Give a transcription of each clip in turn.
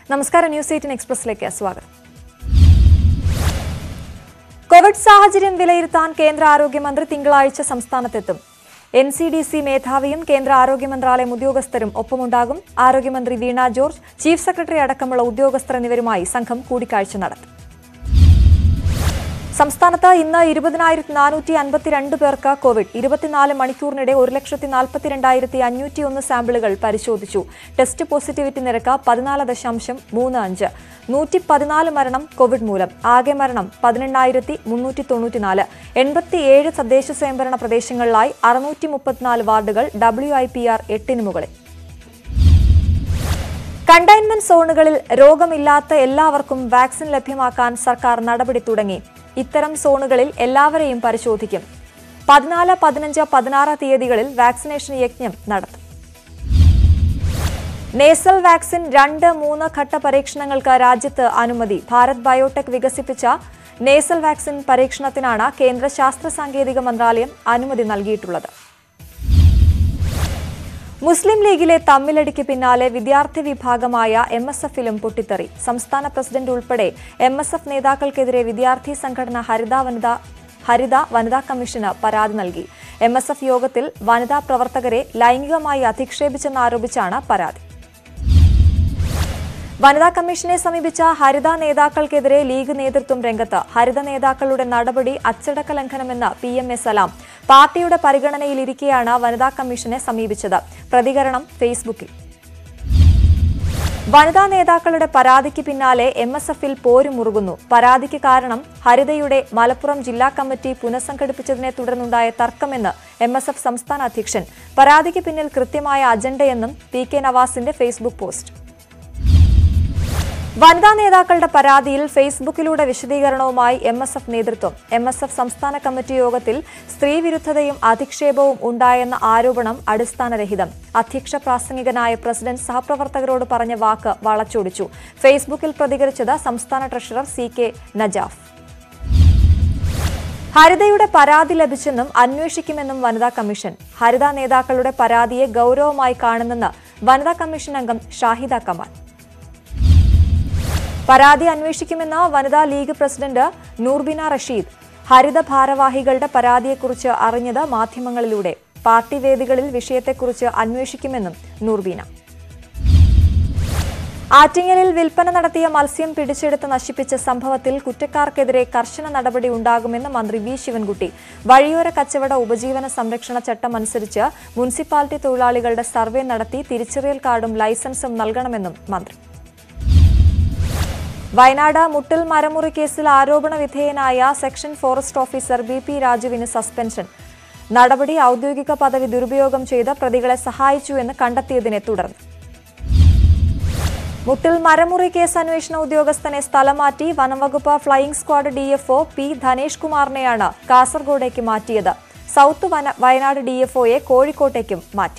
നമസ്കാരം news eighteen എക്സ്പ്രസിലേക്ക് സ്വാഗതം Covid സാഹചര്യം വിലയിരുത്താൻ കേന്ദ്ര ആരോഗ്യമന്ത്രി തിങ്കളാഴ്ച സംസ്ഥാനത്തെത്തും എൻ സി ഡി സി മേധാവിയും കേന്ദ്ര ആരോഗ്യ മന്ത്രാലയം ഉദ്യോഗസ്ഥരും ഒപ്പമുണ്ടാകും ആരോഗ്യമന്ത്രി വീണ ജോർജ് ചീഫ് സെക്രട്ടറി അടക്കമുള്ള ഉദ്യോഗസ്ഥർ എന്നിവരുമായി സംഘം കൂടിക്കാഴ്ച നടത്തും സംസ്ഥാനത്ത് ഇന്ന് ഇരുപതിനായിരത്തി നാനൂറ്റി അൻപത്തിരണ്ട് പേർക്ക് കോവിഡ് ഇരുപത്തിനാല് മണിക്കൂറിനിടെ ഒരു ലക്ഷത്തി നാൽപ്പത്തിരണ്ടായിരത്തി അഞ്ഞൂറ്റി ഒന്ന് സാമ്പിളുകൾ പരിശോധിച്ചു ടെസ്റ്റ് പോസിറ്റിവിറ്റി നിരക്ക് പതിനാല് ദശാംശം മൂന്ന് അഞ്ച് നൂറ്റി പതിനാല് മരണം കോവിഡ് മൂലം ആകെ മരണം പതിനെണ്ണായിരത്തി മുന്നൂറ്റി തൊണ്ണൂറ്റിനാല് എൺപത്തിയേഴ് തദ്ദേശ സ്വയംഭരണ പ്രദേശങ്ങളിലായി അറുന്നൂറ്റി മുപ്പത്തിനാല് വാർഡുകൾ ഡബ്ല്യു ഐ പി ആർ എട്ടിന് മുകളിൽ കണ്ടെയ്ൻമെന്റ് സോണുകളിൽ രോഗമില്ലാത്ത എല്ലാവർക്കും വാക്സിൻ ലഭ്യമാക്കാൻ സർക്കാർ നടപടി തുടങ്ങി ഇത്തരം സോണുകളിൽ എല്ലാവരെയും പരിശോധിക്കും പതിനാല് പതിനഞ്ച് പതിനാറ് തീയതികളിൽ വാക്സിനേഷൻ യജ്ഞം നടത്തും നേസൽ വാക്സിൻ രണ്ട് മൂന്ന് ഘട്ട പരീക്ഷണങ്ങൾക്ക് രാജ്യത്ത് അനുമതി ഭാരത് ബയോടെക് വികസിപ്പിച്ച നേസൽ വാക്സിൻ പരീക്ഷണത്തിനാണ് കേന്ദ്ര ശാസ്ത്ര സാങ്കേതിക മന്ത്രാലയം അനുമതി നൽകിയിട്ടുള്ളത് മുസ്ലിം ലീഗിലെ തമ്മിലടിക്ക് പിന്നാലെ വിദ്യാർത്ഥി വിഭാഗമായ എം എസ് എഫിലും പൊട്ടിത്തെറി സംസ്ഥാന പ്രസിഡന്റ് ഉൾപ്പെടെ എം എസ് എഫ് നേതാക്കൾക്കെതിരെ വിദ്യാർത്ഥി സംഘടന ഹരിത വനിത ഹരിത വനിതാ കമ്മീഷന് പരാതി നൽകി എം എസ് എഫ് യോഗത്തിൽ വനിതാ പ്രവർത്തകരെ ലൈംഗികമായി അധിക്ഷേപിച്ചെന്നാരോപിച്ചാണ് പരാതി വനിതാ കമ്മീഷനെ സമീപിച്ച ഹരിത നേതാക്കൾക്കെതിരെ ലീഗ് നേതൃത്വം രംഗത്ത് ഹരിത നേതാക്കളുടെ നടപടി അച്ചടക്ക ലംഘനമെന്ന് പി എം എ സലാം പാർട്ടിയുടെ പരിഗണനയിലിരിക്കെയാണ് വനിതാ കമ്മീഷനെ സമീപിച്ചത് പ്രതികരണം ഫേസ്ബുക്കിൽ വനിതാ നേതാക്കളുടെ പരാതിക്ക് പിന്നാലെ എം എസ് എഫിൽ പോരുമുറുകുന്നു പരാതിക്ക് കാരണം ഹരിതയുടെ മലപ്പുറം ജില്ലാ കമ്മിറ്റി പുനഃസംഘടിപ്പിച്ചതിനെ തുടർന്നുണ്ടായ തർക്കമെന്ന് എം എസ് എഫ് സംസ്ഥാന അധ്യക്ഷൻ പരാതിക്ക് പിന്നിൽ കൃത്യമായ അജണ്ടയെന്നും പി കെ നവാസിന്റെ ഫേസ്ബുക്ക് പോസ്റ്റ് വനിതാ നേതാക്കളുടെ പരാതിയിൽ ഫേസ്ബുക്കിലൂടെ വിശദീകരണവുമായി എം എസ് എഫ് നേതൃത്വം എം എസ് എഫ് സംസ്ഥാന കമ്മിറ്റി യോഗത്തിൽ സ്ത്രീവിരുദ്ധതയും അധിക്ഷേപവും ഉണ്ടായെന്ന ആരോപണം അടിസ്ഥാനരഹിതം അധ്യക്ഷ പ്രാസംഗികനായ പ്രസിഡന്റ് സഹപ്രവർത്തകരോട് പറഞ്ഞ വാക്ക് വളച്ചൊടിച്ചു ഫേസ്ബുക്കിൽ പ്രതികരിച്ചത് സംസ്ഥാന ട്രഷറർ സി കെ നജാഫ് ഹരിതയുടെ പരാതി ലഭിച്ചെന്നും അന്വേഷിക്കുമെന്നും വനിതാ കമ്മീഷൻ ഹരിത നേതാക്കളുടെ പരാതിയെ ഗൌരവമായി കാണുന്നെന്ന് വനിതാ കമ്മീഷൻ അംഗം ഷാഹിദ കമാൽ പരാതി അന്വേഷിക്കുമെന്ന് വനിതാ ലീഗ് പ്രസിഡന്റ് നൂർബിന റഷീദ് ഹരിത ഭാരവാഹികളുടെ പരാതിയെക്കുറിച്ച് അറിഞ്ഞത് മാധ്യമങ്ങളിലൂടെ പാർട്ടി വേദികളിൽ വിഷയത്തെക്കുറിച്ച് അന്വേഷിക്കുമെന്നും നൂർബീന ആറ്റിങ്ങലിൽ വിൽപ്പന നടത്തിയ മത്സ്യം പിടിച്ചെടുത്ത് നശിപ്പിച്ച സംഭവത്തിൽ കുറ്റക്കാർക്കെതിരെ കർശന നടപടി ഉണ്ടാകുമെന്ന് മന്ത്രി വി ശിവൻകുട്ടി വഴിയോര കച്ചവട ഉപജീവന സംരക്ഷണ ചട്ടം അനുസരിച്ച് മുനിസിപ്പാലിറ്റി തൊഴിലാളികളുടെ സർവേ നടത്തി തിരിച്ചറിയൽ കാർഡും ലൈസൻസും നൽകണമെന്നും മന്ത്രി വയനാട് മുട്ടിൽ മരമുറി കേസിൽ ആരോപണ വിധേയനായ section forest officer B P രാജുവിന് സസ്പെൻഷൻ നടപടി ഔദ്യോഗിക പദവി ദുരുപയോഗം ചെയ്ത് പ്രതികളെ സഹായിച്ചു എന്ന് കണ്ടെത്തിയതിനെ തുടർന്ന് മുട്ടിൽ മരമുറി കേസ് അന്വേഷണ ഉദ്യോഗസ്ഥനെ സ്ഥലം മാറ്റി വനംവകുപ്പ് flying squad DFO P Dhanesh കുമാറിനെയാണ് കാസർഗോഡേക്ക് മാറ്റിയത് സൗത്ത് വന വയനാട് ഡിഎഫ്ഒയെ കോഴിക്കോട്ടേക്കും മാറ്റി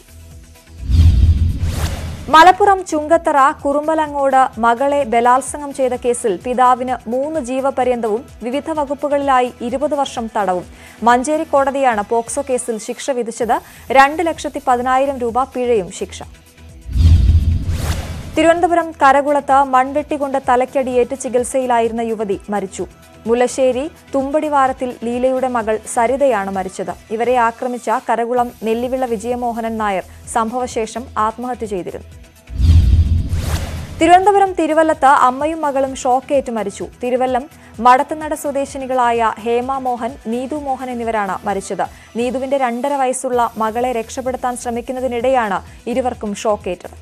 മലപ്പുറം ചുങ്കത്തറ കുറുമ്പലങ്ങോട് മകളെ ബലാത്സംഗം ചെയ്ത കേസിൽ പിതാവിന് മൂന്ന് ജീവപര്യന്തവും വിവിധ വകുപ്പുകളിലായി ഇരുപത് വർഷം തടവും മഞ്ചേരി കോടതിയാണ് പോക്സോ കേസിൽ ശിക്ഷ വിധിച്ചത് രണ്ട് ലക്ഷത്തി പതിനായിരം രൂപ പിഴയും ശിക്ഷ തിരുവനന്തപുരം കരകുളത്ത് മൺവെട്ടികൊണ്ട് തലയ്ക്കടിയേറ്റ് ചികിത്സയിലായിരുന്ന യുവതി മരിച്ചു മുല്ലശ്ശേരി തുമ്പടിവാരത്തിൽ ലീലയുടെ മകൾ സരിതയാണ് മരിച്ചത് ഇവരെ ആക്രമിച്ച കരകുളം നെല്ലിവിള വിജയമോഹനൻ നായർ സംഭവശേഷം ആത്മഹത്യ ചെയ്തിരുന്നു തിരുവനന്തപുരം തിരുവല്ലത്ത് അമ്മയും മകളും ഷോക്കേറ്റ് മരിച്ചു തിരുവല്ലം മടത്തുനട സ്വദേശിനികളായ ഹേമ മോഹൻ നീതു മോഹൻ എന്നിവരാണ് മരിച്ചത് നീതുവിന്റെ രണ്ടര വയസ്സുള്ള മകളെ രക്ഷപ്പെടുത്താൻ ശ്രമിക്കുന്നതിനിടെയാണ് ഇരുവർക്കും ഷോക്കേറ്റത്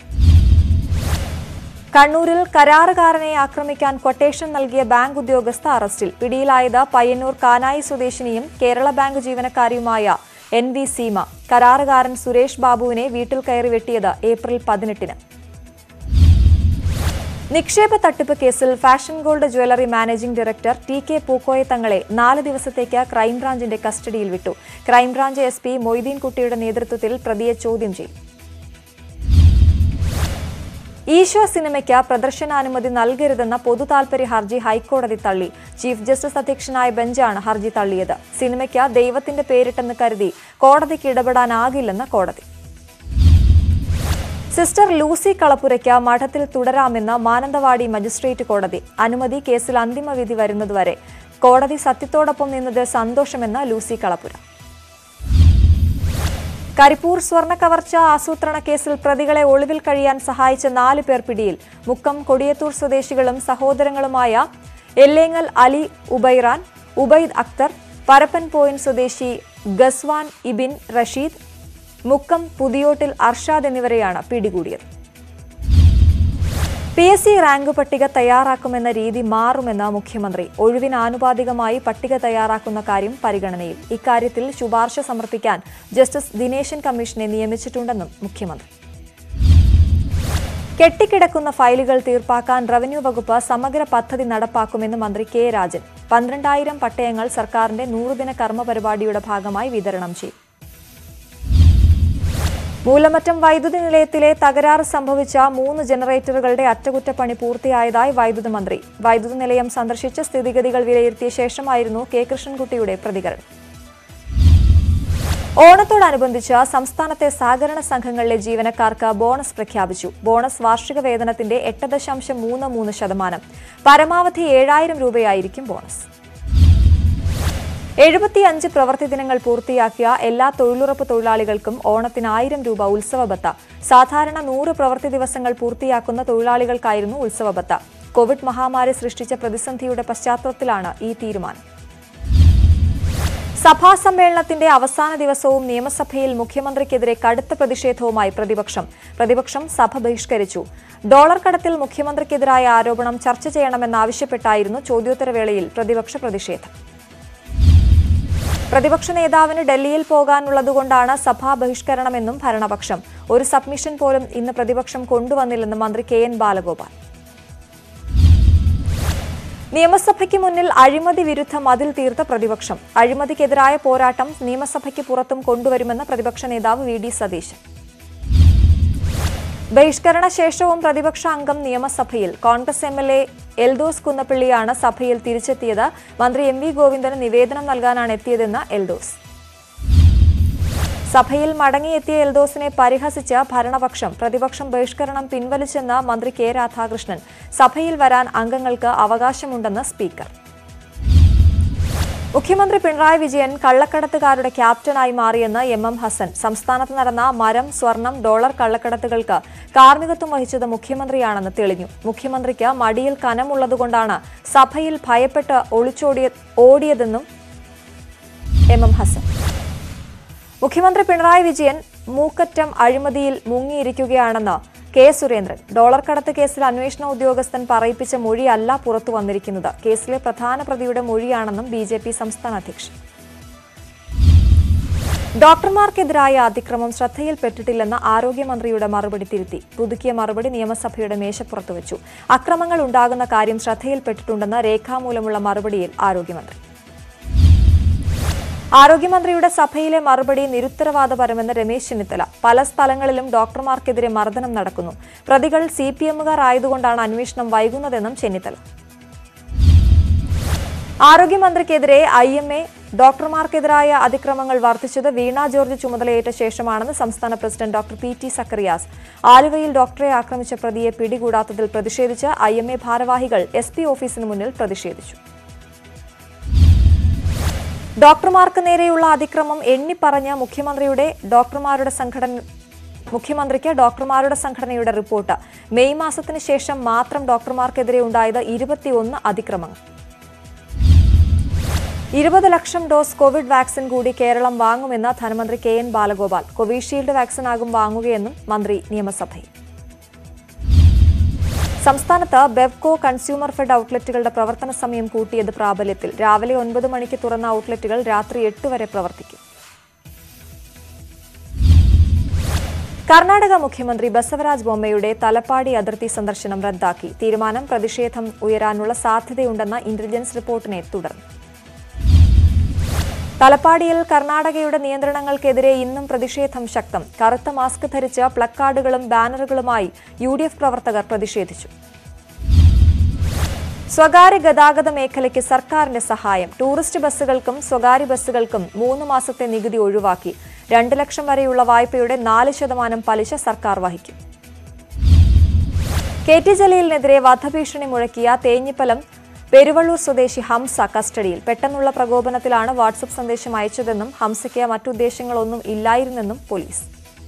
കണ്ണൂരിൽ കരാറുകാരനെ ആക്രമിക്കാൻ കൊട്ടേഷൻ നൽകിയ ബാങ്ക് ഉദ്യോഗസ്ഥ അറസ്റ്റിൽ പിടിയിലായത് പയ്യന്നൂർ കാനായി സ്വദേശിനിയും കേരള ബാങ്ക് ജീവനക്കാരിയുമായ എൻ വി സീമ കരാറുകാരൻ സുരേഷ് ബാബുവിനെ വീട്ടിൽ കയറി വെട്ടിയത് ഏപ്രിൽ പതിനെട്ടിന് നിക്ഷേപ തട്ടിപ്പ് കേസിൽ fashion gold jewellery managing director T K Pookoya തങ്ങളെ നാല് ദിവസത്തേക്ക് ക്രൈംബ്രാഞ്ചിന്റെ കസ്റ്റഡിയിൽ വിട്ടു ക്രൈംബ്രാഞ്ച് എസ് പി മൊയ്തീൻ കുട്ടിയുടെ നേതൃത്വത്തിൽ പ്രതിയെ ചോദ്യം ചെയ്യും ഈശോ സിനിമയ്ക്ക് പ്രദർശനാനുമതി നൽകരുതെന്ന പൊതു താൽപര്യ ഹർജി ഹൈക്കോടതി തള്ളി ചീഫ് ജസ്റ്റിസ് അധ്യക്ഷനായ ബെഞ്ചാണ് ഹർജി തള്ളിയത് സിനിമയ്ക്ക് ദൈവത്തിന്റെ പേരിട്ടെന്ന് കരുതി കോടതിക്ക് ഇടപെടാനാകില്ലെന്ന് കോടതി സിസ്റ്റർ ലൂസി കളപ്പുരയ്ക്ക് മഠത്തിൽ തുടരാമെന്ന് മാനന്തവാടി മജിസ്ട്രേറ്റ് കോടതി അനുമതി കേസിൽ അന്തിമവിധി വരുന്നതുവരെ കോടതി സത്യത്തോടൊപ്പം നിന്നത് സന്തോഷമെന്ന് ലൂസി കളപ്പുര കരിപ്പൂർ സ്വർണ്ണ കവർച്ച ആസൂത്രണ കേസിൽ പ്രതികളെ ഒളിവിൽ കഴിയാൻ സഹായിച്ച നാല് പേർ പിടിയിൽ മുക്കം കൊടിയത്തൂർ സ്വദേശികളും സഹോദരങ്ങളുമായ എല്ലേങ്ങൽ അലി ഉബൈറാൻ ഉബൈദ് അക്തർ പരപ്പൻ പോയിന്റ് സ്വദേശി ഗസ്വാൻ ഇബിൻ റഷീദ് മുക്കം പുതിയോട്ടിൽ അർഷാദ് എന്നിവരെയാണ് പിടികൂടിയത് പി എസ് സി റാങ്ക് പട്ടിക തയ്യാറാക്കുമെന്ന രീതി മാറുമെന്ന് മുഖ്യമന്ത്രി ഒഴിവിന് ആനുപാതികമായി പട്ടിക തയ്യാറാക്കുന്ന കാര്യം പരിഗണനയിൽ ഇക്കാര്യത്തിൽ ശുപാർശ സമർപ്പിക്കാൻ ജസ്റ്റിസ് ദിനേശൻ കമ്മീഷനെ നിയമിച്ചിട്ടുണ്ടെന്നും മുഖ്യമന്ത്രി കെട്ടിക്കിടക്കുന്ന ഫയലുകൾ തീർപ്പാക്കാൻ റവന്യൂ വകുപ്പ് സമഗ്ര പദ്ധതി നടപ്പാക്കുമെന്ന് മന്ത്രി കെ രാജൻ പന്ത്രണ്ടായിരം പട്ടയങ്ങൾ സർക്കാരിന്റെ നൂറുദിന കർമ്മ പരിപാടിയുടെ ഭാഗമായി വിതരണം ചെയ്യും മൂലമറ്റം വൈദ്യുതി നിലയത്തിലെ തകരാറ് സംഭവിച്ച മൂന്ന് ജനറേറ്ററുകളുടെ അറ്റകുറ്റപ്പണി പൂർത്തിയായതായി വൈദ്യുതി മന്ത്രി വൈദ്യുതി നിലയം സന്ദർശിച്ച് സ്ഥിതിഗതികൾ വിലയിരുത്തിയ ശേഷമായിരുന്നു കെ കൃഷ്ണൻകുട്ടിയുടെ പ്രതികരണം ഓണത്തോടനുബന്ധിച്ച് സംസ്ഥാനത്തെ സഹകരണ സംഘങ്ങളിലെ ജീവനക്കാർക്ക് ബോണസ് പ്രഖ്യാപിച്ചു ബോണസ് വാർഷിക വേതനത്തിന്റെ എട്ട് ദശാംശം മൂന്ന് മൂന്ന് ശതമാനം പരമാവധി ഏഴായിരം രൂപയായിരിക്കും ബോണസ് എഴുപത്തിയഞ്ച് പ്രവൃത്തി ദിനങ്ങൾ പൂർത്തിയാക്കിയ എല്ലാ തൊഴിലുറപ്പ് തൊഴിലാളികൾക്കും ഓണത്തിന് ആയിരം രൂപ ഉത്സവബത്ത സാധാരണ നൂറ് പ്രവൃത്തി ദിവസങ്ങൾ പൂർത്തിയാക്കുന്ന തൊഴിലാളികൾക്കായിരുന്നു ഉത്സവബത്ത കോവിഡ് മഹാമാരി സൃഷ്ടിച്ച പ്രതിസന്ധിയുടെ പശ്ചാത്തലത്തിലാണ് ഈ തീരുമാനം സഭാ സമ്മേളനത്തിന്റെ അവസാന ദിവസവും നിയമസഭയിൽ മുഖ്യമന്ത്രിക്കെതിരെ കടുത്ത പ്രതിഷേധവുമായി പ്രതിപക്ഷം പ്രതിപക്ഷം സഭ ബഹിഷ്കരിച്ചു ഡോളർ കടത്തിൽ മുഖ്യമന്ത്രിക്കെതിരായ ആരോപണം ചർച്ച ചെയ്യണമെന്നാവശ്യപ്പെട്ടായിരുന്നു ചോദ്യോത്തരവേളയിൽ പ്രതിപക്ഷ പ്രതിഷേധം പ്രതിപക്ഷ നേതാവിന് ഡൽഹിയിൽ പോകാനുള്ളതുകൊണ്ടാണ് സഭാ ബഹിഷ്കരണമെന്നും ഭരണപക്ഷം ഒരു സബ്മിഷൻ പോലും ഇന്ന് പ്രതിപക്ഷം കൊണ്ടുവന്നില്ലെന്ന് മന്ത്രി കെ എൻ ബാലഗോപാൽ നിയമസഭയ്ക്ക് മുന്നിൽ അഴിമതി വിരുദ്ധ മതിൽ തീർത്ത പ്രതിപക്ഷം അഴിമതിക്കെതിരായ പോരാട്ടം നിയമസഭയ്ക്ക് പുറത്തും കൊണ്ടുവരുമെന്ന് പ്രതിപക്ഷ നേതാവ് വി ഡി സതീശൻ ബഹിഷ്കരണ ശേഷവും പ്രതിപക്ഷ അംഗം നിയമസഭയിൽ Congress M L A Eldhose കുന്നപ്പിള്ളിയാണ് സഭയിൽ തിരിച്ചെത്തിയത് മന്ത്രി എം വി ഗോവിന്ദന് നിവേദനം നൽകാനാണ് എത്തിയതെന്ന് എൽദോസ് സഭയിൽ മടങ്ങിയെത്തിയ എൽദോസിനെ പരിഹസിച്ച് ഭരണപക്ഷം പ്രതിപക്ഷം ബഹിഷ്കരണം പിൻവലിച്ചെന്ന് മന്ത്രി കെ രാധാകൃഷ്ണൻ സഭയിൽ വരാൻ അംഗങ്ങൾക്ക് അവകാശമുണ്ടെന്ന് സ്പീക്കർ മുഖ്യമന്ത്രി പിണറായി വിജയൻ കള്ളക്കടത്തുകാരുടെ ക്യാപ്റ്റനായി മാറിയെന്ന് എം എം ഹസൻ സംസ്ഥാനത്ത് നടന്ന മരം സ്വർണം ഡോളർ കള്ളക്കടത്തുകൾക്ക് കാർമ്മികത്വം വഹിച്ചത് മുഖ്യമന്ത്രിയാണെന്ന് തെളിഞ്ഞു മുഖ്യമന്ത്രിക്ക് മടിയിൽ കനമുള്ളതുകൊണ്ടാണ് സഭയിൽ ഭയപ്പെട്ട് ഒളിച്ചോടിയ ഓടിയതെന്നും എം എം ഹസൻ മുഖ്യമന്ത്രി പിണറായി വിജയൻ മൂക്കറ്റം അഴിമതിയിൽ മുങ്ങിയിരിക്കുകയാണെന്ന് കെ സുരേന്ദ്രൻ ഡോളർ കടത്ത് കേസിൽ അന്വേഷണ ഉദ്യോഗസ്ഥൻ പറയിപ്പിച്ച മൊഴിയല്ല പുറത്തു വന്നിരിക്കുന്നത് കേസിലെ പ്രധാന പ്രതിയുടെ മൊഴിയാണെന്നും ബി ജെ പി സംസ്ഥാന അധ്യക്ഷൻ ഡോക്ടർമാർക്കെതിരായ അതിക്രമം ശ്രദ്ധയിൽപ്പെട്ടിട്ടില്ലെന്ന ആരോഗ്യമന്ത്രിയുടെ മറുപടി തിരുത്തി പുതുക്കിയ മറുപടി നിയമസഭയുടെ മേശപ്പുറത്ത് വെച്ചു അക്രമങ്ങൾ ഉണ്ടാകുന്ന കാര്യം ശ്രദ്ധയിൽപ്പെട്ടിട്ടുണ്ടെന്ന് രേഖാമൂലമുള്ള മറുപടിയിൽ ആരോഗ്യമന്ത്രി ആരോഗ്യമന്ത്രിയുടെ സഭയിലെ മറുപടി നിരുത്തരവാദപരമെന്ന് രമേശ് ചെന്നിത്തല പല സ്ഥലങ്ങളിലും ഡോക്ടർമാർക്കെതിരെ മർദ്ദനം നടക്കുന്നു പ്രതികൾ സി പി എമ്മുകാർ ആയതുകൊണ്ടാണ് അന്വേഷണം വൈകുന്നതെന്നും ചെന്നിത്തല ആരോഗ്യമന്ത്രിക്കെതിരെ ഐ എം എ ഡോക്ടർമാർക്കെതിരായ അതിക്രമങ്ങൾ വർദ്ധിച്ചത് വീണ ജോർജ് ചുമതലയേറ്റ ശേഷമാണെന്ന് സംസ്ഥാന president doctor P T Zacharias ആലുവയിൽ ഡോക്ടറെ ആക്രമിച്ച പ്രതിയെ പിടികൂടാത്തതിൽ പ്രതിഷേധിച്ച് ഐ എം എ ഭാരവാഹികൾ എസ് പി ഓഫീസിന് മുന്നിൽ പ്രതിഷേധിച്ചു ഡോക്ടർമാർക്ക് നേരെയുള്ള അതിക്രമം എണ്ണിപ്പറഞ്ഞ മുഖ്യമന്ത്രിയുടെ ഡോക്ടർമാരുടെ സംഘടന മുഖ്യമന്ത്രിക്ക് ഡോക്ടർമാരുടെ സംഘടനയുടെ റിപ്പോർട്ട് മെയ് മാസത്തിന് ശേഷം മാത്രം ഡോക്ടർമാർക്കെതിരെ ഉണ്ടായത് ഇരുപത്തിയൊന്ന് അതിക്രമങ്ങൾ ഇരുപത് ലക്ഷം ഡോസ് കോവിഡ് വാക്സിൻ കൂടി കേരളം വാങ്ങുമെന്ന് ധനമന്ത്രി കെ എൻ ബാലഗോപാൽ കോവിഷീൽഡ് വാക്സിനാകും വാങ്ങുകയെന്നും മന്ത്രി നിയമസഭയിൽ സംസ്ഥാനത്ത് ബെവ്കോ കൺസ്യൂമർ ഫെഡ് ഔട്ട്ലെറ്റുകളുടെ പ്രവർത്തന സമയം കൂട്ടിയത് പ്രാബല്യത്തിൽ രാവിലെ ഒൻപത് മണിക്ക് തുറന്ന ഔട്ട്ലെറ്റുകൾ രാത്രി എട്ട് വരെ പ്രവർത്തിക്കും കർണാടക മുഖ്യമന്ത്രി ബസവരാജ് ബൊമ്മയുടെ തലപ്പാടി അതിർത്തി സന്ദർശനം റദ്ദാക്കി തീരുമാനം പ്രതിഷേധം ഉയരാനുള്ള സാധ്യതയുണ്ടെന്ന ഇന്റലിജൻസ് റിപ്പോർട്ടിനെ തുടർന്ന് തലപ്പാടിയിൽ കർണാടകയുടെ നിയന്ത്രണങ്ങൾക്കെതിരെ ഇന്നും പ്രതിഷേധം ശക്തം കറുത്ത മാസ്ക് ധരിച്ച് പ്ലക്കാർഡുകളും ബാനറുകളുമായി യു ഡി എഫ് പ്രവർത്തകർ പ്രതിഷേധിച്ചു സ്വകാര്യ ഗതാഗത മേഖലയ്ക്ക് സർക്കാരിന്റെ സഹായം ടൂറിസ്റ്റ് ബസ്സുകൾക്കും സ്വകാര്യ ബസ്സുകൾക്കും മൂന്ന് മാസത്തെ നികുതി ഒഴിവാക്കി രണ്ട് ലക്ഷം വരെയുള്ള വായ്പയുടെ നാല് ശതമാനം പലിശ സർക്കാർ വഹിക്കും കെ ടി ജലീലിനെതിരെ വധഭീഷണി മുഴക്കിയ തേഞ്ഞിപ്പലം പെരുവള്ളൂർ സ്വദേശി ഹംസ കസ്റ്റഡിയിൽ പെട്ടെന്നുള്ള പ്രകോപനത്തിലാണ് വാട്സപ്പ് സന്ദേശം അയച്ചതെന്നും ഹംസയ്ക്ക് മറ്റുദ്ദേശങ്ങളൊന്നും ഇല്ലായിരുന്നെന്നും പോലീസ്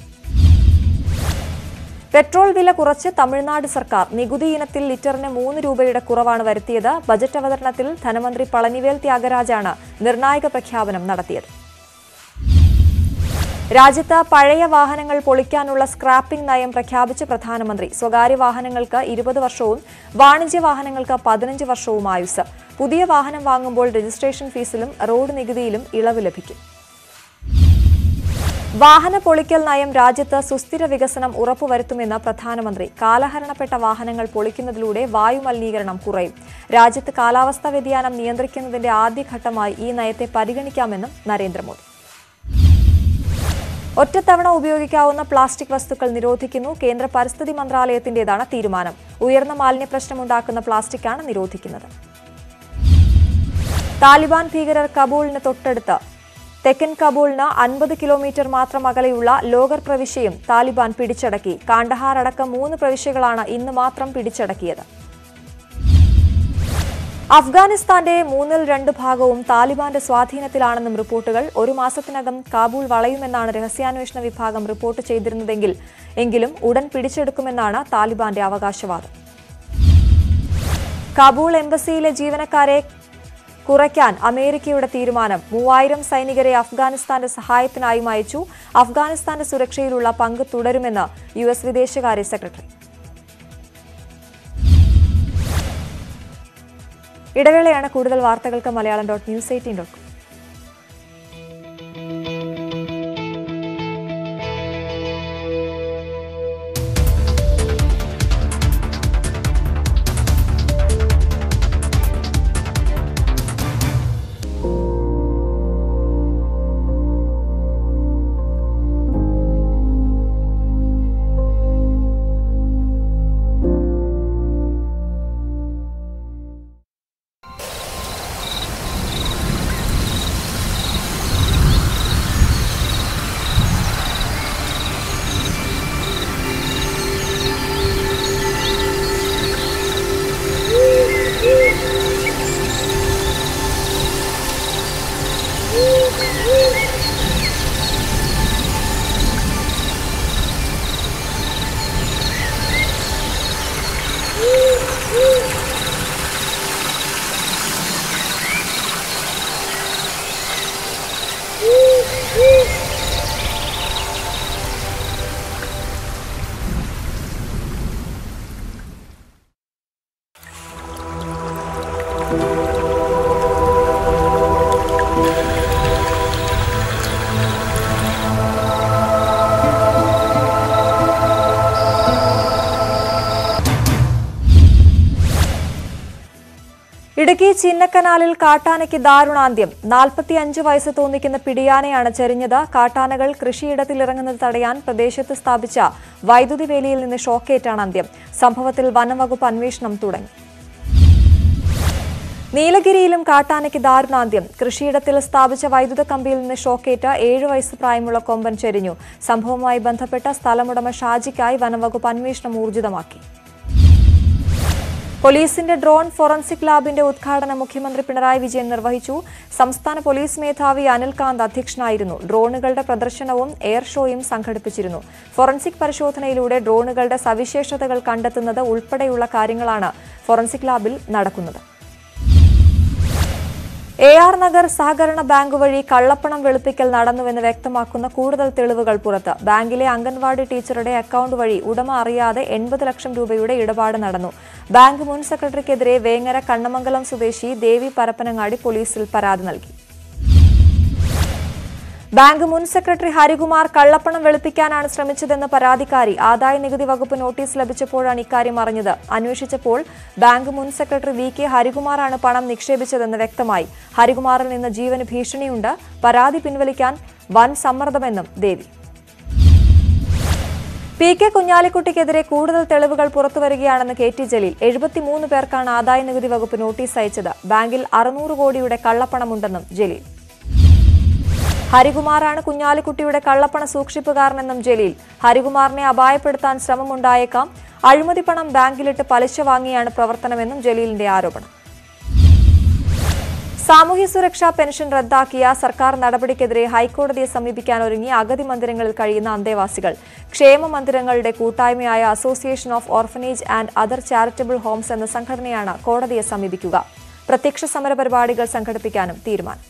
പെട്രോൾ വില കുറച്ച് തമിഴ്നാട് സർക്കാർ നികുതി ഇനത്തിൽ ലിറ്ററിന് മൂന്ന് രൂപയുടെ കുറവാണ് വരുത്തിയത് ബജറ്റ് അവതരണത്തിൽ ധനമന്ത്രി പളനിവേൽ ത്യാഗരാജാണ് നിർണായക പ്രഖ്യാപനം നടത്തിയത് രാജ്യത്ത് പഴയ വാഹനങ്ങൾ പൊളിക്കാനുള്ള സ്ക്രാപ്പിംഗ് നയം പ്രഖ്യാപിച്ച പ്രധാനമന്ത്രി സ്വകാര്യ വാഹനങ്ങൾക്ക് ഇരുപത് വർഷവും വാണിജ്യ വാഹനങ്ങൾക്ക് പതിനഞ്ച് വർഷവും ആയുസ് പുതിയ വാഹനം വാങ്ങുമ്പോൾ രജിസ്ട്രേഷൻ ഫീസിലും റോഡ് നികുതിയിലും ഇളവ് ലഭിക്കും വാഹന പൊളിക്കൽ നയം രാജ്യത്ത് സുസ്ഥിര വികസനം ഉറപ്പുവരുത്തുമെന്ന് പ്രധാനമന്ത്രി കാലഹരണപ്പെട്ട വാഹനങ്ങൾ പൊളിക്കുന്നതിലൂടെ വായു മലിനീകരണം കുറയും രാജ്യത്ത് കാലാവസ്ഥാ വ്യതിയാനം നിയന്ത്രിക്കുന്നതിന്റെ ആദ്യഘട്ടമായി ഈ നയത്തെ പരിഗണിക്കാമെന്നും നരേന്ദ്രമോദി ഒറ്റത്തവണ ഉപയോഗിക്കാവുന്ന പ്ലാസ്റ്റിക് വസ്തുക്കൾ നിരോധിക്കുന്നു കേന്ദ്ര പരിസ്ഥിതി മന്ത്രാലയത്തിന്റേതാണ് തീരുമാനം ഉയർന്ന മാലിന്യ പ്രശ്നമുണ്ടാക്കുന്ന പ്ലാസ്റ്റിക്കാണ് നിരോധിക്കുന്നത് താലിബാൻ ഭീകരർ കബൂളിന് തൊട്ടടുത്ത് തെക്കൻ കബൂളിന് അൻപത് കിലോമീറ്റർ മാത്രം അകലെയുള്ള ലോഗർ പ്രവിശ്യയും താലിബാൻ പിടിച്ചടക്കി കാണ്ഡഹാർ അടക്കം മൂന്ന് പ്രവിശ്യകളാണ് ഇന്ന് മാത്രം പിടിച്ചടക്കിയത് അഫ്ഗാനിസ്ഥാന്റെ മൂന്നിൽ രണ്ട് ഭാഗവും താലിബാന്റെ സ്വാധീനത്തിലാണെന്നും റിപ്പോർട്ടുകൾ ഒരു മാസത്തിനകം കാബൂൾ വളയുമെന്നാണ് രഹസ്യാന്വേഷണ വിഭാഗം റിപ്പോർട്ട് ചെയ്തിരുന്നതെങ്കിൽ എങ്കിലും ഉടൻ പിടിച്ചെടുക്കുമെന്നാണ് താലിബാന്റെ അവകാശവാദം കാബൂൾ എംബസിയിലെ ജീവനക്കാരെ കുറയ്ക്കാൻ അമേരിക്കയുടെ തീരുമാനം മൂവായിരം സൈനികരെ അഫ്ഗാനിസ്ഥാന്റെ സഹായത്തിനായും അയച്ചു അഫ്ഗാനിസ്ഥാന്റെ സുരക്ഷയിലുള്ള പങ്ക് തുടരുമെന്ന് യു എസ് വിദേശകാര്യ സെക്രട്ടറി ഇടവേളയാണ് കൂടുതൽ വാർത്തകൾക്ക് Malayalam dot news eighteen dot com Idukki ചിന്നക്കനാലിൽ കാട്ടാനയ്ക്ക് ദാരുണാന്ത്യം നാൽപ്പത്തിയഞ്ച് വയസ്സ് തോന്നിക്കുന്ന പിടിയാനയാണ് ചെരിഞ്ഞത് കാട്ടാനകൾ കൃഷിയിടത്തിലിറങ്ങുന്നത് തടയാൻ പ്രദേശത്ത് സ്ഥാപിച്ച വൈദ്യുതി വേലിയിൽ നിന്ന് ഷോക്കേറ്റാണ് അന്ത്യം സംഭവത്തിൽ വനംവകുപ്പ് അന്വേഷണം തുടങ്ങി നീലഗിരിയിലും കാട്ടാനയ്ക്ക് ദാരുണാന്ത്യം കൃഷിയിടത്തിൽ സ്ഥാപിച്ച വൈദ്യുത കമ്പിയിൽ നിന്ന് ഷോക്കേറ്റ് ഏഴു വയസ്സ് പ്രായമുള്ള കൊമ്പൻ ചെരിഞ്ഞു സംഭവവുമായി ബന്ധപ്പെട്ട സ്ഥലമുടമ ഷാജിക്കായി വനംവകുപ്പ് അന്വേഷണം ഊർജിതമാക്കി പോലീസിന്റെ ഡ്രോൺ ഫോറൻസിക് ലാബിന്റെ ഉദ്ഘാടനം മുഖ്യമന്ത്രി പിണറായി വിജയൻ നിർവഹിച്ചു സംസ്ഥാന പോലീസ് മേധാവി അനിൽകാന്ത് അധ്യക്ഷനായിരുന്നു ഡ്രോണുകളുടെ പ്രദർശനവും എയർ ഷോയും സംഘടിപ്പിച്ചിരുന്നു ഫോറൻസിക് പരിശോധനയിലൂടെ ഡ്രോണുകളുടെ സവിശേഷതകൾ കണ്ടെത്തുന്നത് ഉൾപ്പെടെയുള്ള കാര്യങ്ങളാണ് ഫോറൻസിക് ലാബിൽ നടക്കുന്നത് എ ആർ നഗർ സഹകരണ ബാങ്ക് വഴി കള്ളപ്പണം വെളുപ്പിക്കൽ നടന്നുവെന്ന് വ്യക്തമാക്കുന്ന കൂടുതൽ തെളിവുകൾ പുറത്ത് ബാങ്കിലെ അംഗൻവാടി ടീച്ചറുടെ അക്കൗണ്ട് വഴി ഉടമ അറിയാതെ എൺപത് ലക്ഷം രൂപയുടെ ഇടപാട് നടന്നു ബാങ്ക് മുൻ സെക്രട്ടറിക്കെതിരെ വേങ്ങര കണ്ണമംഗലം സ്വദേശി ദേവി പരപ്പനങ്ങാടി പോലീസിൽ പരാതി നൽകി ബാങ്ക് മുൻ സെക്രട്ടറി ഹരികുമാർ കള്ളപ്പണം വെളുപ്പിക്കാനാണ് ശ്രമിച്ചതെന്ന് പരാതിക്കാരി ആദായ നികുതി വകുപ്പ് നോട്ടീസ് ലഭിച്ചപ്പോഴാണ് ഇക്കാര്യം അറിഞ്ഞത് അന്വേഷിച്ചപ്പോൾ ബാങ്ക് മുൻ സെക്രട്ടറി വി കെ ഹരികുമാറാണ് പണം നിക്ഷേപിച്ചതെന്ന് വ്യക്തമായി ഹരികുമാറിൽ നിന്ന് ജീവന് ഭീഷണിയുണ്ട് പരാതി പിൻവലിക്കാൻ വൻ സമ്മർദ്ദമെന്നും ദേവി പി കെ കുഞ്ഞാലിക്കുട്ടിക്കെതിരെ കൂടുതൽ തെളിവുകൾ പുറത്തുവരികയാണെന്ന് കെ ടി ജലീൽ എഴുപത്തിമൂന്ന് പേർക്കാണ് ആദായ നികുതി വകുപ്പ് നോട്ടീസ് അയച്ചത് ബാങ്കിൽ അറുന്നൂറ് കോടിയുടെ കള്ളപ്പണമുണ്ടെന്നും ജലീൽ ഹരികുമാറാണ് കുഞ്ഞാലിക്കുട്ടിയുടെ കള്ളപ്പണ സൂക്ഷിപ്പുകാരനെന്നും ജലീൽ ഹരികുമാറിനെ അപായപ്പെടുത്താൻ ശ്രമമുണ്ടായേക്കാം അഴിമതി പണം ബാങ്കിലിട്ട് പലിശ വാങ്ങിയാണ് പ്രവർത്തനമെന്നും ജലീലിന്റെ ആരോപണം സാമൂഹ്യ സുരക്ഷാ പെൻഷൻ റദ്ദാക്കിയ സർക്കാർ നടപടിക്കെതിരെ ഹൈക്കോടതിയെ സമീപിക്കാൻ ഒരുങ്ങി അഗതി മന്ദിരങ്ങളിൽ കഴിയുന്ന അന്തേവാസികൾ ക്ഷേമ മന്ദിരങ്ങളുടെ കൂട്ടായ്മയായ association of orphanage and other charitable homes എന്ന സംഘടനയാണ് കോടതിയെ സമീപിക്കുക പ്രത്യക്ഷ സമര പരിപാടികൾ സംഘടിപ്പിക്കാനും തീരുമാനം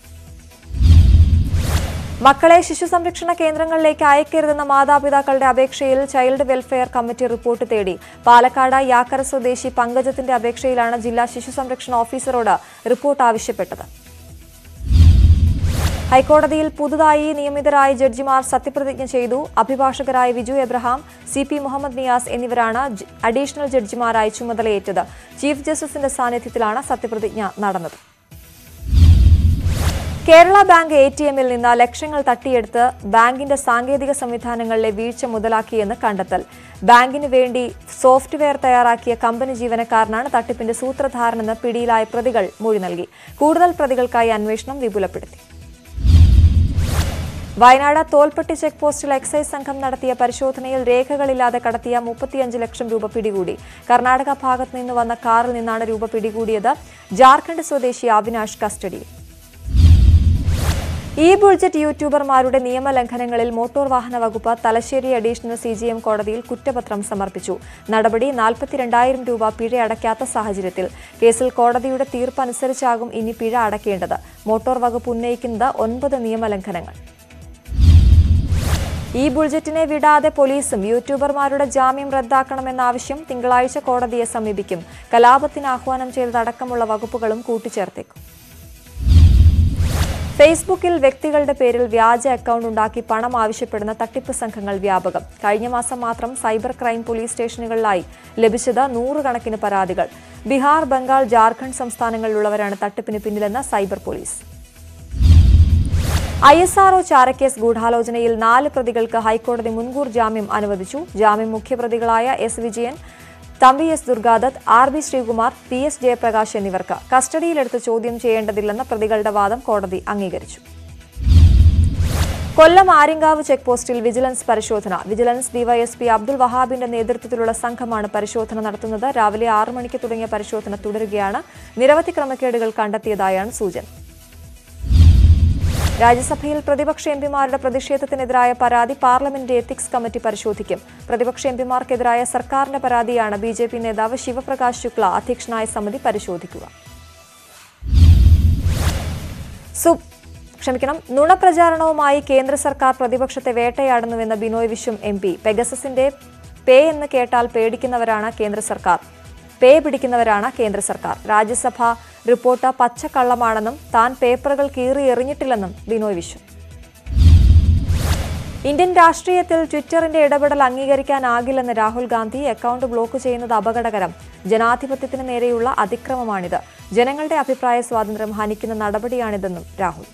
മക്കളെ ശിശു സംരക്ഷണ കേന്ദ്രങ്ങളിലേക്ക് അയക്കരുതെന്ന മാതാപിതാക്കളുടെ അപേക്ഷയിൽ ചൈൽഡ് വെൽഫെയർ കമ്മിറ്റി റിപ്പോർട്ട് തേടി പാലക്കാട് യാക്കര സ്വദേശി പങ്കജത്തിന്റെ അപേക്ഷയിലാണ് ജില്ലാ ശിശു സംരക്ഷണ ഓഫീസറോട് റിപ്പോർട്ട് ആവശ്യപ്പെട്ടത് ഹൈക്കോടതിയിൽ പുതുതായി നിയമിതരായ ജഡ്ജിമാർ സത്യപ്രതിജ്ഞ ചെയ്തു അഭിഭാഷകരായ വിജു എബ്രഹാം സി പി മുഹമ്മദ് നിയാസ് എന്നിവരാണ് ജ- അഡീഷണൽ ജഡ്ജിമാരായി ചുമതലയേറ്റത് ചീഫ് ജസ്റ്റിസിന്റെ സാന്നിധ്യത്തിലാണ് സത്യപ്രതിജ്ഞ നടന്നത് കേരള ബാങ്ക് എ ടി എമ്മിൽ നിന്ന് ലക്ഷങ്ങൾ തട്ടിയെടുത്ത് ബാങ്കിന്റെ സാങ്കേതിക സംവിധാനങ്ങളിലെ വീഴ്ച മുതലാക്കിയെന്ന് കണ്ടെത്തൽ ബാങ്കിന് വേണ്ടി സോഫ്റ്റ്വെയർ തയ്യാറാക്കിയ കമ്പനി ജീവനക്കാരനാണ് തട്ടിപ്പിന്റെ സൂത്രധാരനെന്ന് പിടിയിലായ പ്രതികൾ മൊഴി നൽകി കൂടുതൽ പ്രതികൾക്കായി അന്വേഷണം വിപുലപ്പെടുത്തി വയനാട് തോൽപ്പെട്ടി ചെക്ക് പോസ്റ്റിൽ എക്സൈസ് സംഘം നടത്തിയ പരിശോധനയിൽ രേഖകളില്ലാതെ കടത്തിയ മുപ്പത്തിയഞ്ച് ലക്ഷം രൂപ പിടികൂടി കർണാടക ഭാഗത്ത് നിന്ന് വന്ന കാറിൽ നിന്നാണ് രൂപ പിടികൂടിയത് ജാർഖണ്ഡ് സ്വദേശി അവിനാഷ് കസ്റ്റഡിയിൽ ഇ ബുൾജറ്റ് യൂട്യൂബർമാരുടെ നിയമലംഘനങ്ങളിൽ മോട്ടോർ വാഹന വകുപ്പ് Thalassery additional C J M കോടതിയിൽ കുറ്റപത്രം സമർപ്പിച്ചു നടപടി നാൽപ്പത്തിരണ്ടായിരം രൂപ പിഴ അടയ്ക്കാത്ത സാഹചര്യത്തിൽ കേസിൽ കോടതിയുടെ തീർപ്പ് അനുസരിച്ചാകും ഇനി പിഴ അടയ്ക്കേണ്ടത് മോട്ടോർ വകുപ്പ് ഉന്നയിക്കുന്നത് ഒൻപത് നിയമലംഘനങ്ങൾ ഈ ബുൾജറ്റിനെ വിടാതെ പോലീസും യൂട്യൂബർമാരുടെ ജാമ്യം റദ്ദാക്കണമെന്ന ആവശ്യം തിങ്കളാഴ്ച കോടതിയെ സമീപിക്കും കലാപത്തിന് ആഹ്വാനം ചെയ്തതടക്കമുള്ള വകുപ്പുകളും കൂട്ടിച്ചേർത്തേക്കും ഫേസ്ബുക്കിൽ വ്യക്തികളുടെ പേരിൽ വ്യാജ അക്കൗണ്ട് ഉണ്ടാക്കി പണം ആവശ്യപ്പെടുന്ന തട്ടിപ്പ് സംഘങ്ങൾ വ്യാപകം കഴിഞ്ഞ മാസം മാത്രം സൈബർ ക്രൈം പോലീസ് സ്റ്റേഷനുകളിലായി ലഭിച്ചത് നൂറുകണക്കിന് പരാതികൾ ബീഹാർ ബംഗാൾ ജാർഖണ്ഡ് സംസ്ഥാനങ്ങളിലുള്ളവരാണ് തട്ടിപ്പിന് പിന്നിലെന്ന് cyber police I S R O ചാരക്കേസ് ഗൂഢാലോചനയിൽ നാല് പ്രതികൾക്ക് ഹൈക്കോടതി മുൻകൂർ ജാമ്യം അനുവദിച്ചു ജാമ്യം മുഖ്യപ്രതികളായ S Vijayan Thampi S Durgadutt R B Sreekumar P S Jayaprakash എന്നിവർക്ക് കസ്റ്റഡിയിലെടുത്ത് ചോദ്യം ചെയ്യേണ്ടതില്ലെന്ന പ്രതികളുടെ വാദം കോടതി അംഗീകരിച്ചു കൊല്ലം ആര്യങ്കാവ് ചെക്ക് പോസ്റ്റിൽ വിജിലൻസ് പരിശോധന വിജിലൻസ് ഡിവൈഎസ്പി അബ്ദുൾ വഹാബിന്റെ നേതൃത്വത്തിലുള്ള സംഘമാണ് പരിശോധന നടത്തുന്നത് രാവിലെ ആറ് മണിക്ക് തുടങ്ങിയ പരിശോധന തുടരുകയാണ് നിരവധി ക്രമക്കേടുകൾ കണ്ടെത്തിയതായാണ് സൂചന രാജ്യസഭയിൽ പ്രതിപക്ഷ എംപിമാരുടെ പ്രതിഷേധത്തിനെതിരായ പരാതി പാർലമെന്റ് എത്തിക്സ് കമ്മിറ്റി പരിശോധിക്കും പ്രതിപക്ഷ എംപിമാർക്കെതിരായ സർക്കാരിന്റെ പരാതിയാണ് ബി ജെ പി നേതാവ് ശിവപ്രകാശ് ശുക്ല അധ്യക്ഷനായ സമിതി പരിശോധിക്കുക സു ക്ഷമിക്കണം നുണപ്രചാരണവുമായി കേന്ദ്ര സർക്കാർ പ്രതിപക്ഷത്തെ വേട്ടയാടുന്നുവെന്ന് ബിനോയ് വിശ്വം എം പി പെഗസസിന്റെ പേ എന്ന് കേട്ടാൽ പേടിക്കുന്നവരാണ് കേന്ദ്ര സർക്കാർ പേ പിടിക്കുന്നവരാണ് കേന്ദ്ര സർക്കാർ രാജ്യസഭ റിപ്പോർട്ട് പച്ചക്കള്ളമാണെന്നും താൻ പേപ്പറുകൾ കീറി എറിഞ്ഞിട്ടില്ലെന്നും ബിനോയ് വിശ്വം ഇന്ത്യൻ രാഷ്ട്രീയത്തിൽ ട്വിറ്ററിന്റെ ഇടപെടൽ അംഗീകരിക്കാനാകില്ലെന്ന് രാഹുൽ ഗാന്ധി അക്കൗണ്ട് ബ്ലോക്ക് ചെയ്യുന്നത് അപകടകരം ജനാധിപത്യത്തിന് നേരെയുള്ള അതിക്രമമാണിത് ജനങ്ങളുടെ അഭിപ്രായ സ്വാതന്ത്ര്യം ഹനിക്കുന്ന നടപടിയാണിതെന്നും രാഹുൽ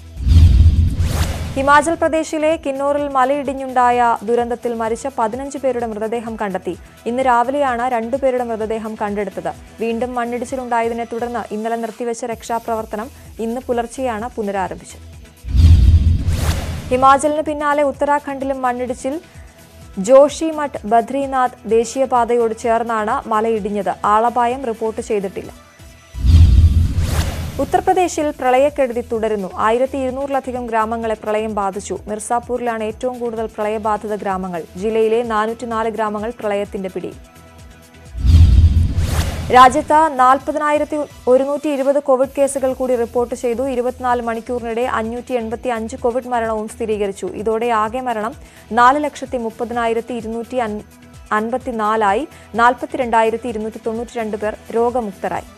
ഹിമാചൽ പ്രദേശിലെ കിന്നോറിൽ മലയിടിഞ്ഞുണ്ടായ ദുരന്തത്തിൽ മരിച്ച പതിനഞ്ച് പേരുടെ മൃതദേഹം കണ്ടെത്തി ഇന്ന് രാവിലെയാണ് രണ്ടുപേരുടെ മൃതദേഹം കണ്ടെടുത്തത് വീണ്ടും മണ്ണിടിച്ചിലുണ്ടായതിനെ തുടർന്ന് ഇന്നലെ നിർത്തിവെച്ച രക്ഷാപ്രവർത്തനം ഇന്ന് പുലർച്ചെയാണ് പുനരാരംഭിച്ചത് ഹിമാചലിന് പിന്നാലെ ഉത്തരാഖണ്ഡിലും മണ്ണിടിച്ചിൽ ജോഷിമഠ് ബദ്രിനാഥ് ദേശീയപാതയോട് ചേർന്നാണ് മലയിടിഞ്ഞത് ആളപായം റിപ്പോർട്ട് ചെയ്തിട്ടില്ല ഉത്തർപ്രദേശിൽ പ്രളയക്കെടുതി തുടരുന്നു ആയിരത്തി ഇരുന്നൂറിലധികം ഗ്രാമങ്ങളെ പ്രളയം ബാധിച്ചു മിർസാപൂരിലാണ് ഏറ്റവും കൂടുതൽ പ്രളയബാധിത ഗ്രാമങ്ങൾ ജില്ലയിലെ നാനൂറ്റിനാല് ഗ്രാമങ്ങൾ പ്രളയത്തിന്റെ പിടിയിൽ രാജ്യത്ത് നാൽപ്പതിനായിരത്തി ഒരുന്നൂറ്റി ഇരുപത് കോവിഡ് കേസുകൾ കൂടി റിപ്പോർട്ട് ചെയ്തു ഇരുപത്തിനാല് മണിക്കൂറിനിടെ അഞ്ഞൂറ്റി എൺപത്തി അഞ്ച് കോവിഡ് മരണവും സ്ഥിരീകരിച്ചു ഇതോടെ ആകെ മരണം നാല് ലക്ഷത്തി മുപ്പതിനായിരത്തി ഇരുന്നൂറ്റി അൻപത്തിനാലായി നാൽപ്പത്തിരണ്ടായിരത്തി ഇരുന്നൂറ്റി തൊണ്ണൂറ്റി രണ്ട് പേർ രോഗമുക്തരായി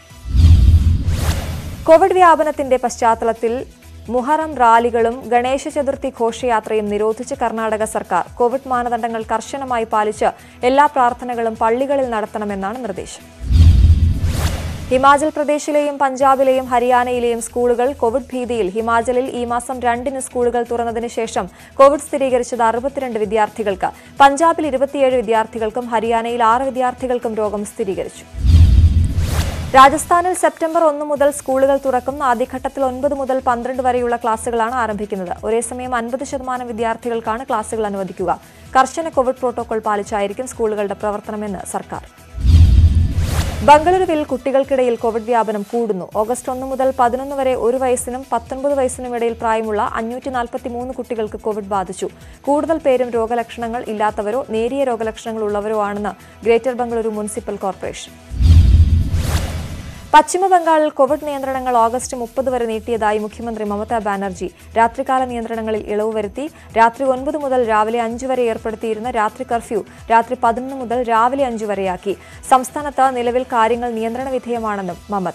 കോവിഡ് വ്യാപനത്തിന്റെ പശ്ചാത്തലത്തിൽ മുഹറം റാലികളും ഗണേശ ചതുർത്ഥി ഘോഷയാത്രയും നിരോധിച്ച് കർണാടക സർക്കാർ കോവിഡ് മാനദണ്ഡങ്ങൾ കർശനമായി പാലിച്ച് എല്ലാ പ്രാർത്ഥനകളും പള്ളികളിൽ നടത്തണമെന്നാണ് നിർദ്ദേശം ഹിമാചൽ പ്രദേശിലെയും പഞ്ചാബിലെയും ഹരിയാനയിലെയും സ്കൂളുകൾ കോവിഡ് ഭീതിയിൽ ഹിമാചലിൽ ഈ മാസം രണ്ടിന് സ്കൂളുകൾ തുറന്നതിന് ശേഷം കോവിഡ് സ്ഥിരീകരിച്ചത് അറുപത്തിരണ്ട് വിദ്യാർത്ഥികൾക്ക് പഞ്ചാബിൽ ഇരുപത്തിയേഴ് വിദ്യാർത്ഥികൾക്കും ഹരിയാനയിൽ ആറ് വിദ്യാർത്ഥികൾക്കും രോഗം സ്ഥിരീകരിച്ചു രാജസ്ഥാനിൽ സെപ്റ്റംബർ ഒന്ന് മുതൽ സ്കൂളുകൾ തുറക്കും ആദ്യഘട്ടത്തിൽ ഒൻപത് മുതൽ പന്ത്രണ്ട് വരെയുള്ള ക്ലാസുകളാണ് ആരംഭിക്കുന്നത് ഒരേസമയം അൻപത് ശതമാനം വിദ്യാർത്ഥികൾക്കാണ് ക്ലാസുകൾ അനുവദിക്കുക കർശന കോവിഡ് പ്രോട്ടോകോൾ പാലിച്ചായിരിക്കും സ്കൂളുകളുടെ പ്രവർത്തനമെന്ന് സർക്കാർ ബംഗളൂരുവിൽ കുട്ടികൾക്കിടയിൽ കോവിഡ് വ്യാപനം കൂടുന്നു ഓഗസ്റ്റ് ഒന്ന് മുതൽ പതിനൊന്ന് വരെ ഒരു വയസ്സിനും പത്തൊൻപത് വയസ്സിനും ഇടയിൽ പ്രായമുള്ള അഞ്ഞൂറ്റി നാൽപ്പത്തിമൂന്ന് കുട്ടികൾക്ക് കോവിഡ് ബാധിച്ചു കൂടുതൽ പേരും രോഗലക്ഷണങ്ങൾ ഇല്ലാത്തവരോ നേരിയ രോഗലക്ഷണങ്ങൾ ഉള്ളവരോ ആണെന്ന് ഗ്രേറ്റർ ബംഗളൂരു മുനിസിപ്പൽ കോർപ്പറേഷൻ പശ്ചിമ ബംഗാളിൽ കോവിഡ് നിയന്ത്രണങ്ങൾ ഓഗസ്റ്റ് മുപ്പത് വരെ നീട്ടിയതായി മുഖ്യമന്ത്രി മമതാ ബാനർജി രാത്രികാല നിയന്ത്രണങ്ങളിൽ ഇളവ് വരുത്തി രാത്രി ഒൻപത് മുതൽ രാവിലെ അഞ്ച് വരെ ഏർപ്പെടുത്തിയിരുന്ന രാത്രി കർഫ്യൂ രാത്രി പതിനൊന്ന് മുതൽ രാവിലെ അഞ്ച് വരെയാക്കി സംസ്ഥാനത്ത് നിലവിൽ കാര്യങ്ങൾ നിയന്ത്രണ വിധേയമാണെന്നും മമത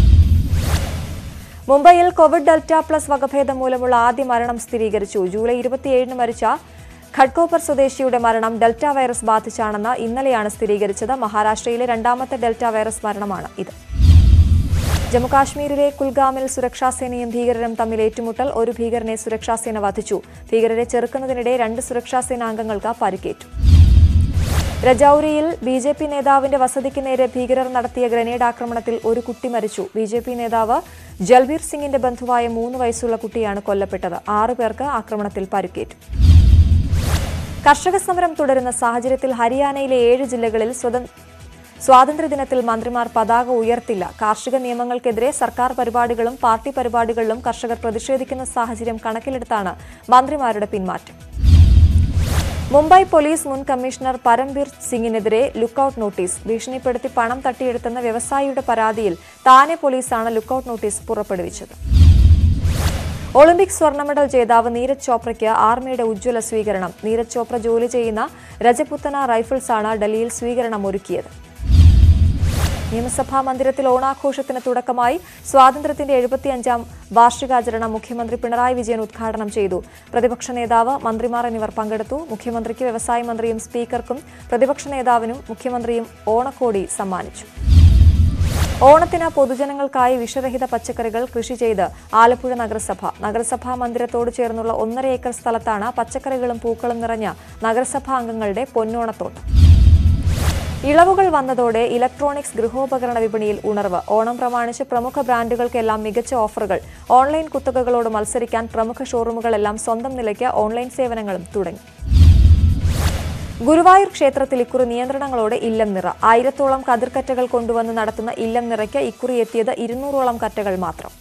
മുംബൈയിൽ കോവിഡ് ഡെൽറ്റ പ്ലസ് വകഭേദം മൂലമുള്ള ആദ്യ മരണം സ്ഥിരീകരിച്ചു ജൂലൈ ഇരുപത്തിയേഴിന് മരിച്ച ഖഡ്കോപ്പർ സ്വദേശിയുടെ മരണം ഡെൽറ്റ വൈറസ് ബാധിച്ചാണെന്ന് ഇന്നലെയാണ് സ്ഥിരീകരിച്ചത് മഹാരാഷ്ട്രയിലെ രണ്ടാമത്തെ ഡെൽറ്റ വൈറസ് മരണമാണ് ഇത് ജമ്മുകാശ്മീരിലെ കുൽഗാമിൽ സുരക്ഷാസേനയും ഭീകരരും തമ്മിൽ ഏറ്റുമുട്ടൽ ഒരു ഭീകരനെ സുരക്ഷാസേന വധിച്ചു ഭീകരരെ ചെറുക്കുന്നതിനിടെ രണ്ട് സുരക്ഷാസേനാംഗങ്ങൾക്ക് പരിക്കേറ്റു രജൌരിയിൽ ബി ജെ പി നേതാവിന്റെ വസതിക്ക് നേരെ ഭീകരർ നടത്തിയ ഗ്രനേഡ് ആക്രമണത്തിൽ ഒരു കുട്ടി മരിച്ചു ബി ജെ പി നേതാവ് ജൽബീർ സിംഗിന്റെ ബന്ധുവായ മൂന്ന് വയസ്സുള്ള കുട്ടിയാണ് കൊല്ലപ്പെട്ടത് ആറു പേർക്ക് ആക്രമണത്തിൽ പരിക്കേറ്റു കർഷക സമരം തുടരുന്ന സാഹചര്യത്തിൽ ഹരിയാനയിലെ ഏഴ് ജില്ലകളിൽ സ്വതന്ത്ര സ്വാതന്ത്ര്യദിനത്തിൽ മന്ത്രിമാർ പതാക ഉയർത്തില്ല കാർഷിക നിയമങ്ങൾക്കെതിരെ സർക്കാർ പരിപാടികളും പാർട്ടി പരിപാടികളിലും കർഷകർ പ്രതിഷേധിക്കുന്ന സാഹചര്യം കണക്കിലെടുത്താണ് മന്ത്രിമാരുടെ പിന്മാറ്റം മുംബൈ പോലീസ് മുൻ കമ്മീഷണർ പരംബീർ സിംഗിനെതിരെ ലുക്കൌട്ട് നോട്ടീസ് ഭീഷണിപ്പെടുത്തി പണം തട്ടിയെടുത്തെന്ന വ്യവസായിയുടെ പരാതിയിൽ താനെ പോലീസാണ് ലുക്കൌട്ട് നോട്ടീസ് പുറപ്പെടുവിച്ചത് ഒളിമ്പിക് സ്വർണ്ണ മെഡൽ ജേതാവ് നീരജ് ചോപ്രയ്ക്ക് ആർമിയുടെ ഉജ്ജ്വല സ്വീകരണം നീരജ് ചോപ്ര ജോലി ചെയ്യുന്ന രജപുത്തന റൈഫിൾസാണ് ഡൽഹിയിൽ സ്വീകരണം ഒരുക്കിയത് നിയമസഭാ മന്ദിരത്തിൽ ഓണാഘോഷത്തിന് തുടക്കമായി സ്വാതന്ത്ര്യത്തിന്റെ എഴുപത്തിയഞ്ചാം വാർഷികാചരണം മുഖ്യമന്ത്രി പിണറായി വിജയൻ ഉദ്ഘാടനം ചെയ്തു പ്രതിപക്ഷ നേതാവ് മന്ത്രിമാർ എന്നിവർ പങ്കെടുത്തു മുഖ്യമന്ത്രിക്ക് വ്യവസായ മന്ത്രിയും സ്പീക്കർക്കും പ്രതിപക്ഷ നേതാവിനും മുഖ്യമന്ത്രിയും ഓണക്കോടി സമ്മാനിച്ചു ഓണത്തിന് പൊതുജനങ്ങൾക്കായി വിഷരഹിത പച്ചക്കറികൾ കൃഷി ചെയ്ത് ആലപ്പുഴ നഗരസഭ നഗരസഭാ മന്ദിരത്തോട് ചേർന്നുള്ള ഒന്നര ഏക്കർ സ്ഥലത്താണ് പച്ചക്കറികളും പൂക്കളും നിറഞ്ഞ നഗരസഭാ അംഗങ്ങളുടെ പൊന്നോണത്തോട്ടം ഇളവുകൾ വന്നതോടെ ഇലക്ട്രോണിക്സ് ഗൃഹോപകരണ വിപണിയിൽ ഉണർവ് ഓണം പ്രമാണിച്ച് പ്രമുഖ ബ്രാൻഡുകൾക്കെല്ലാം മികച്ച ഓഫറുകൾ ഓൺലൈൻ കുത്തകകളോട് മത്സരിക്കാൻ പ്രമുഖ ഷോറൂമുകളെല്ലാം സ്വന്തം നിലയ്ക്ക് ഓൺലൈൻ സേവനങ്ങളും തുടങ്ങി ഗുരുവായൂർ ക്ഷേത്രത്തിൽ ഇക്കുറി നിയന്ത്രണങ്ങളോടെ ഇല്ലം നിറ ആയിരത്തോളം കതിർക്കറ്റകൾ കൊണ്ടുവന്ന് നടത്തുന്ന ഇല്ലം നിറയ്ക്ക് ഇക്കുറി എത്തിയത് ഇരുന്നൂറോളം കറ്റകൾ മാത്രം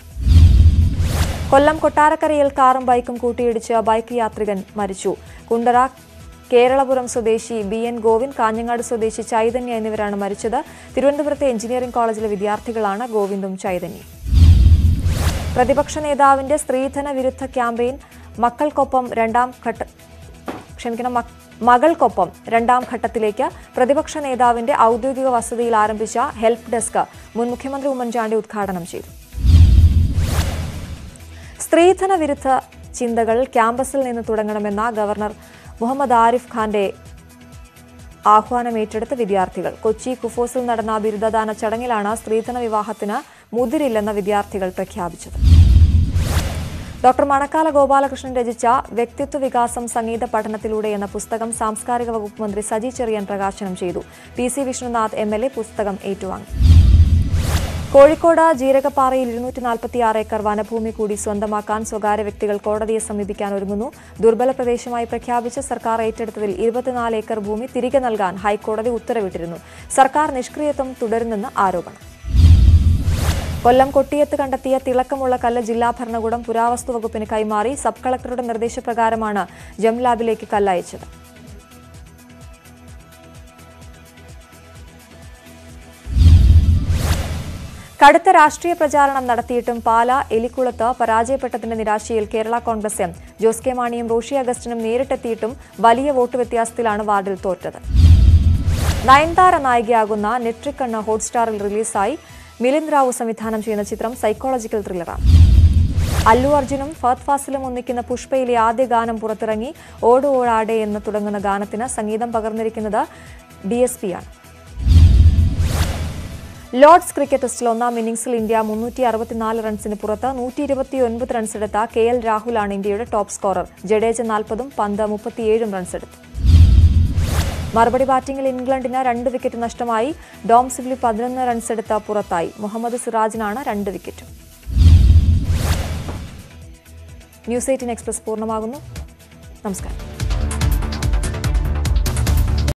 കൊല്ലം കൊട്ടാരക്കരയിൽ കാറും ബൈക്കും കൂട്ടിയിടിച്ച് ബൈക്ക് യാത്രികൻ മരിച്ചു കുണ്ടറ കേരളപുരം സ്വദേശി ബി എൻ ഗോവിന്ദ് കാഞ്ഞങ്ങാട് സ്വദേശി ചൈതന്യ എന്നിവരാണ് മരിച്ചത് തിരുവനന്തപുരത്തെ എഞ്ചിനീയറിംഗ് കോളേജിലെ വിദ്യാർത്ഥികളാണ് ഗോവിന്ദും ചൈതന്യയും പ്രതിപക്ഷ നേതാവിന്റെ സ്ത്രീധന വിരുദ്ധ ക്യാമ്പയിൻ മക്കൾക്കൊപ്പം രണ്ടാം ഘട്ട ക്ഷമിക്കണം മ- മകൾക്കൊപ്പം രണ്ടാം ഘട്ടത്തിലേക്ക് പ്രതിപക്ഷ നേതാവിന്റെ ഔദ്യോഗിക വസതിയിൽ ആരംഭിച്ച ഹെൽപ്പ് ഡെസ്ക് മുൻ മുഖ്യമന്ത്രി ഉമ്മൻചാണ്ടി ഉദ്ഘാടനം ചെയ്തു സ്ത്രീധന വിരുദ്ധ ചിന്തകൾ ക്യാമ്പസിൽ നിന്ന് തുടങ്ങണമെന്ന ഗവർണർ മുഹമ്മദ് ആരിഫ് ഖാന്റെ ആഹ്വാനം ഏറ്റെടുത്ത വിദ്യാർത്ഥികൾ കൊച്ചി കുഫോസിൽ നടന്ന ബിരുദദാന ചടങ്ങിലാണ് സ്ത്രീധന വിവാഹത്തിന് മുതിരില്ലെന്ന വിദ്യാർത്ഥികൾ പ്രഖ്യാപിച്ചത് ഡോക്ടർ മണക്കാല ഗോപാലകൃഷ്ണൻ രചിച്ച വ്യക്തിത്വ വികാസം സംഗീത പഠനത്തിലൂടെ എന്ന പുസ്തകം സാംസ്കാരിക വകുപ്പ് മന്ത്രി സജി ചെറിയാൻ പ്രകാശനം ചെയ്തു P C Vishnunath M L A പുസ്തകം ഏറ്റുവാങ്ങി കോഴിക്കോട് ജീരകപ്പാറയിൽ ഇരുന്നൂറ്റി നാൽപ്പത്തിയാറ് ഏക്കർ വനഭൂമി കൂടി സ്വന്തമാക്കാൻ സ്വകാര്യ വ്യക്തികൾ കോടതിയെ സമീപിക്കാൻ ഒരുങ്ങുന്നു ദുർബല പ്രദേശമായി പ്രഖ്യാപിച്ച് സർക്കാർ ഏറ്റെടുത്തതിൽ ഇരുപത്തിനാല് ഏക്കർ ഭൂമി തിരികെ നൽകാൻ ഹൈക്കോടതി ഉത്തരവിട്ടിരുന്നു സർക്കാർ നിഷ്ക്രിയത്വം തുടരുന്നെന്ന് ആരോപണം കൊല്ലം കൊട്ടിയത്ത് കണ്ടെത്തിയ തിളക്കമുള്ള കല്ല് ജില്ലാ ഭരണകൂടം പുരാവസ്തു വകുപ്പിന് കൈമാറി സബ് കളക്ടറുടെ നിർദ്ദേശപ്രകാരമാണ് ജം ലാബിലേക്ക് കല്ലയച്ചത് കടുത്ത രാഷ്ട്രീയ പ്രചാരണം നടത്തിയിട്ടും പാല എലിക്കുളത്ത് പരാജയപ്പെട്ടതിന്റെ നിരാശയിൽ കേരള കോൺഗ്രസ് എം ജോസ് കെ മാണിയും റോഷി അഗസ്റ്റിനും നേരിട്ടെത്തിയിട്ടും വലിയ വോട്ട് വ്യത്യാസത്തിലാണ് വാർഡിൽ തോറ്റത് നയൻതാര നായികയാകുന്ന നെട്രിക്കണ്ണ് ഹോട്ട്സ്റ്റാറിൽ റിലീസായി മിലിന്ദ് റാവു സംവിധാനം ചെയ്യുന്ന ചിത്രം സൈക്കോളജിക്കൽ ത്രില്ലറാണ് അല്ലു അർജുനും ഫഹദ് ഫാസിലും ഒന്നിക്കുന്ന പുഷ്പയിലെ ആദ്യ ഗാനം പുറത്തിറങ്ങി ഓട് ഓടാടെ എന്ന് തുടങ്ങുന്ന ഗാനത്തിന് സംഗീതം പകർന്നിരിക്കുന്നത് ഡി എസ് പി ആണ് ലോർഡ്സ് ക്രിക്കറ്റ് ടെസ്റ്റിൽ ഒന്നാം ഇന്നിംഗ്സിൽ ഇന്ത്യ മുന്നൂറ്റി അറുപത്തിനാല് റൺസിന് പുറത്ത് നൂറ്റി ഇരുപത്തിയൊൻപത് റൺസെടുത്ത കെ എൽ രാഹുലാണ് ഇന്ത്യയുടെ ടോപ്പ് സ്കോറർ ജഡേജ നാൽപ്പതും പന്ത് മുപ്പത്തിയേഴും റൺസെടുത്തു മറുപടി ബാറ്റിംഗിൽ ഇംഗ്ലണ്ടിന് രണ്ട് വിക്കറ്റ് നഷ്ടമായി ഡോം സിബ്ലി പതിനൊന്ന് റൺസ് എടുത്ത പുറത്തായി മുഹമ്മദ് സിറാജിനാണ് രണ്ട് വിക്കറ്റും ന്യൂസ് എയ്റ്റീൻ എക്സ്പ്രസ് പൂർണ്ണമാകുന്നു നമസ്കാരം